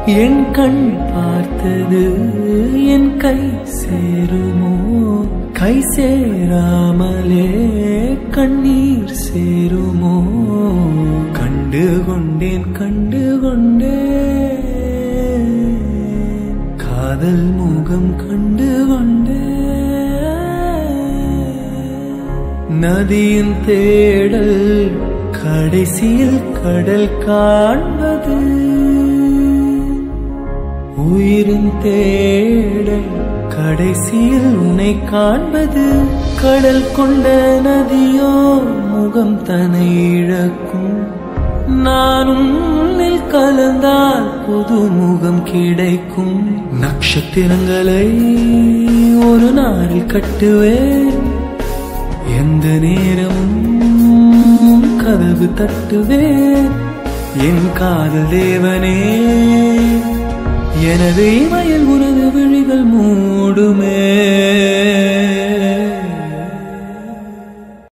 என் கண் பார்த்தது என் கை சேருமோ கை சேராமலே கண்ணீர் சேருமோ கண்டு கொண்டேன் கண்டு கொண்டேன் காதல் முகம் கண்டு கொண்டேன் நதியின் தேடல் கடைசியில் கடல் காண்பது உயிரின் தேடல் கடைசியில் உன்னை காண்பது கடல் கொண்ட நதியோ முகம் தன்னை இழக்கும் நானும் உன்னில் கலந்தால் புது முகம் கிடைக்கும் நட்சத்திரங்களை ஒரு நாளில் கட்டுவேன் எந்த நேரமும் கதவு தட்டுவேன் என் காதல் தேவனே எனது இமையில் உனது விழிகள் மூடுமே